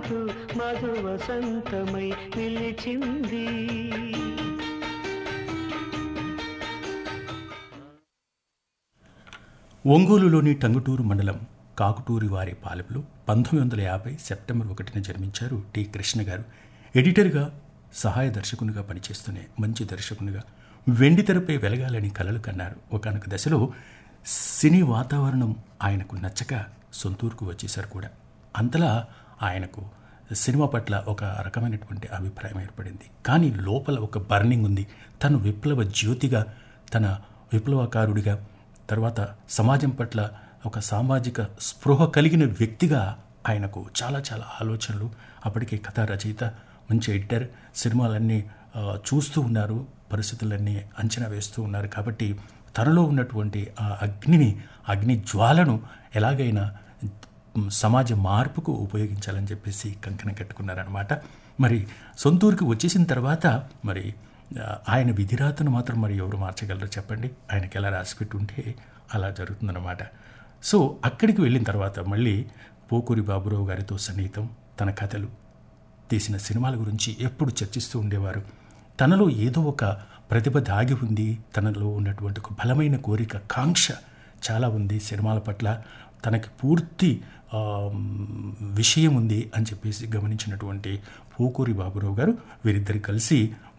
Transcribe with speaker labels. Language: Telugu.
Speaker 1: అంటూ మధు వసంతమై నిలిచింది
Speaker 2: ఒంగోలులోని టంగుటూరు మండలం కాకుటూరి వారి పాలెంలో పంతొమ్మిది వందల యాభై సెప్టెంబర్ ఒకటిన జన్మించారు టి కృష్ణ గారు ఎడిటర్గా సహాయ దర్శకునిగా పనిచేస్తూనే మంచి దర్శకునిగా వెండి తెరపై వెలగాలని కలలు కన్నారు ఒకనొక దశలో సినీ వాతావరణం ఆయనకు నచ్చక సొంతూరుకు వచ్చేశారు కూడా అంతలా ఆయనకు సినిమా పట్ల ఒక రకమైనటువంటి అభిప్రాయం ఏర్పడింది కానీ లోపల ఒక బర్నింగ్ ఉంది తను విప్లవ జ్యోతిగా తన విప్లవకారుడిగా తర్వాత సమాజం పట్ల ఒక సామాజిక స్పృహ కలిగిన వ్యక్తిగా ఆయనకు చాలా చాలా ఆలోచనలు అప్పటికే కథా రచయిత మంచి ఎడిటర్ సినిమాలన్నీ ఆ, చూస్తూ ఉన్నారు పరిస్థితులన్నీ అంచనా వేస్తూ ఉన్నారు కాబట్టి తనలో ఉన్నటువంటి ఆ అగ్నిని అగ్ని జ్వాలను ఎలాగైనా మ్, సమాజ మార్పుకు ఉపయోగించాలని చెప్పేసి కంకణం కట్టుకున్నారనమాట మరి సొంతూరుకి వచ్చేసిన తర్వాత మరి ఆ, ఆయన విధిరాతను మాత్రం మరి ఎవరు మార్చగలరో చెప్పండి ఆయనకి ఎలా రాసిపెట్టుంటే అలా జరుగుతుందన్నమాట సో అక్కడికి వెళ్ళిన తర్వాత మళ్ళీ పోకూరి బాబురావు గారితో సన్నిహితం తన కథలు తీసిన సినిమాల గురించి ఎప్పుడు చర్చిస్తూ ఉండేవారు తనలో ఏదో ఒక ప్రతిభ దాగి ఉంది తనలో ఉన్నటువంటి ఒక బలమైన కోరిక కాంక్ష చాలా ఉంది సినిమాల పట్ల తనకి పూర్తి ఆ, విషయం ఉంది అని చెప్పేసి గమనించినటువంటి పోకూరి బాబురావు గారు వీరిద్దరు కలిసి